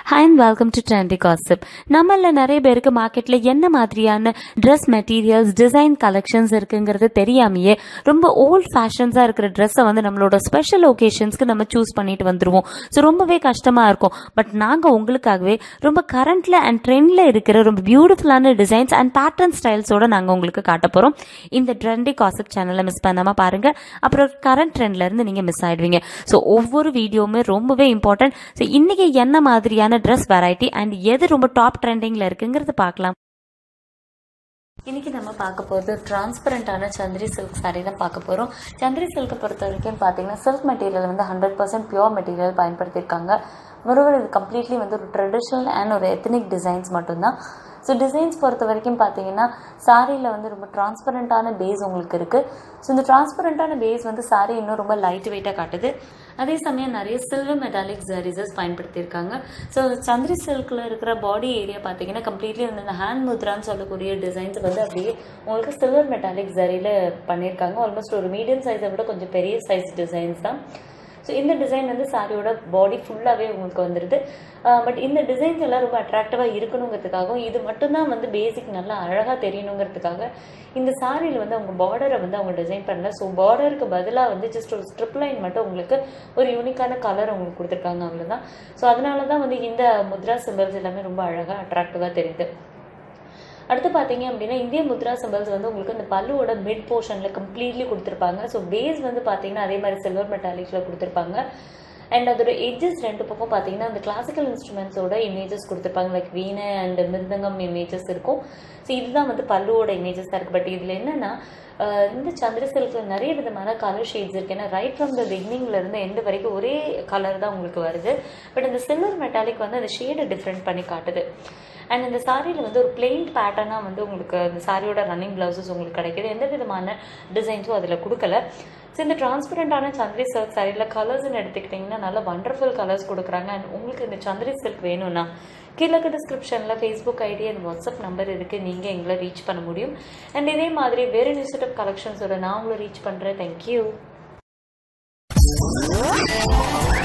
hi and welcome to trendy gossip நம்மள நிறைய பேருக்கு மார்க்கெட்ல என்ன மாதிரியான ட்ரெஸ் மெட்டீரியல்ஸ் டிசைன் கலெக்ஷன்ஸ் இருக்குங்கிறது தெரியாமையே ரொம்ப ஓல்ட் ஃபேஷன்ஸாக இருக்கிற ட்ரெஸ்ஸை வந்து நம்மளோட ஸ்பெஷல் ஒகேஷன்ஸ்க்கு நம்ம சூஸ் பண்ணிட்டு வந்துருவோம் ஸோ ரொம்பவே கஷ்டமாக இருக்கும் பட் நாங்கள் உங்களுக்காகவே ரொம்ப கரண்ட்ல அண்ட் ட்ரெண்டில் இருக்கிற ரொம்ப பியூட்டிஃபுல்லான டிசைன்ஸ் அண்ட் பேட்டர்ன் ஸ்டைல்ஸோட நாங்கள் உங்களுக்கு காட்ட போகிறோம் இந்த ட்ரெண்டி காசிப் சேனலை மிஸ் பண்ணாமல் பாருங்க அப்புறம் கரண்ட் ட்ரெண்ட்ல இருந்து நீங்கள் மிஸ் ஆயிடுவீங்க ஸோ ஒவ்வொரு வீடியோவுமே ரொம்பவே இம்பார்ட்டன்ட் ஸோ இன்னைக்கு என்ன மாதிரியான ட்ரெஸ் வெரைட்டி அண்ட் எது ரொம்ப டாப் ட்ரெண்டிங்கில் இருக்குங்கிறது பார்க்கலாம் இன்னைக்கு நம்ம பார்க்க போகிறது டிரான்ஸ்பரண்டான சந்திரி சில்க் saree தான் பார்க்க போகிறோம் சந்திரி சில்கை பொறுத்த வரைக்கும் பார்த்தீங்கன்னா சில்க் மெட்டீரியல் வந்து ஹண்ட்ரட் பர்சன்ட் பியோர் மெட்டீரியல் பயன்படுத்தியிருக்காங்க மறுபடியும் இது கம்ப்ளீட்லி வந்து ஒரு ட்ரெடிஷ்னல் அண்ட் ஒரு எத்தனிக் டிசைன்ஸ் மட்டும்தான் ஸோ டிசைன்ஸ் பொறுத்த வரைக்கும் பார்த்தீங்கன்னா சாரியில் வந்து ரொம்ப டிரான்ஸ்பரண்ட்டான பேஸ் உங்களுக்கு இருக்குது ஸோ இந்த டிரான்ஸ்பரண்ட்டான பேஸ் வந்து சாரி இன்னும் ரொம்ப லைட் வெயிட்டாக காட்டுது அதே சமயம் நிறைய சில்வர் மெட்டாலிக் ஜரிசஸ் பயன்படுத்தியிருக்காங்க ஸோ சந்திரி சில்கில் இருக்கிற பாடி ஏரியா பார்த்தீங்கன்னா கம்ப்ளீட்லி வந்து இந்த ஹேண்ட் முத்ரான்னு சொல்லக்கூடிய டிசைன்ஸ் வந்து அப்படியே உங்களுக்கு சில்வர் மெட்டாலிக் ஜரியில் பண்ணியிருக்காங்க ஆல்மோஸ்ட் ஒரு மீடியம் சைஸை விட கொஞ்சம் பெரிய சைஸ் டிசைன்ஸ் தான் ஸோ இந்த டிசைன் வந்து சாரியோட பாடி ஃபுல்லாகவே உங்களுக்கு வந்துடுது பட் இந்த டிசைன்ஸ் எல்லாம் ரொம்ப அட்ராக்டிவாக இருக்கணுங்கிறதுக்காகவும் இது மட்டும்தான் வந்து பேசிக் நல்லா அழகாக தெரியணுங்கிறதுக்காக இந்த சாரியில் வந்து அவங்க பார்டரை வந்து அவங்க டிசைன் பண்ணல ஸோ பார்டருக்கு பதிலாக வந்து ஜஸ்ட் ஒரு ஸ்ட்ரிப் லைன் மட்டும் உங்களுக்கு ஒரு யூனிக்கான கலர் உங்களுக்கு கொடுத்துருக்காங்க அவ்வளோதான் ஸோ அதனால தான் வந்து இந்த முத்ரா சிம்பிள்ஸ் எல்லாமே ரொம்ப அழகாக அட்ராக்டிவாக தெரியுது அடுத்து பார்த்தீங்க அப்படின்னா இந்திய முத்ரா சிம்பிள்ஸ் வந்து உங்களுக்கு இந்த பல்லுவோட மிட் போர்ஷனில் கம்ப்ளீட்லி கொடுத்துருப்பாங்க ஸோ பேஸ் வந்து பார்த்தீங்கன்னா அதே மாதிரி சில்வர் மெட்டாலிக்ஸில் கொடுத்துருப்பாங்க அண்ட் அதோட எட்ஜஸ் ரெண்டு பக்கம் பார்த்தீங்கன்னா அந்த கிளாசிக்கல் இன்ஸ்ட்ருமெண்ட்ஸோட இமேஜஸ் கொடுத்துருப்பாங்க like veena and mridangam images இருக்கும் ஸோ இதுதான் வந்து பல்லுவோட இமேஜஸ் தான் இருக்குது பட் இதில் என்னென்னா இந்த சந்திர சில்கில் நிறைய விதமான கலர் ஷேட்ஸ் இருக்குது ஏன்னா ரைட் ஃப்ரம் த பிகினிங்ல இருந்து எண்டு வரைக்கும் ஒரே கலர் தான் உங்களுக்கு வருது பட் இந்த சில்வர் மெட்டாலிக் வந்து அந்த ஷேடை டிஃப்ரெண்ட் பண்ணி காட்டுது அண்ட் இந்த சாரியில் வந்து ஒரு பிளெயின் பேட்டர்னாக வந்து உங்களுக்கு இந்த சாரியோட ரன்னிங் ப்ளவுசஸ் உங்களுக்கு கிடைக்கிது எந்த விதமான டிசைன்ஸும் அதில் கொடுக்கல ஸோ இந்த டிரான்ஸ்பரண்டான சந்திரி சில்க் சாரியில் கலர்ஸ்ன்னு எடுத்துக்கிட்டிங்கன்னா நல்ல வண்டர்ஃபுல் கலர்ஸ் கொடுக்குறாங்க அண்ட் உங்களுக்கு இந்த சந்திரி சில்க் வேணும்னா கீழே டிஸ்கிரிப்ஷனில் Facebook ID and WhatsApp number இருக்குது நீங்கள் எங்களை ரீச் பண்ண முடியும் அண்ட் இதே மாதிரி வேறு நியூ செட் ஆஃப் கலெக்ஷன்ஸோட நான் உங்களை ரீச் பண்ணுறேன் தேங்க்யூ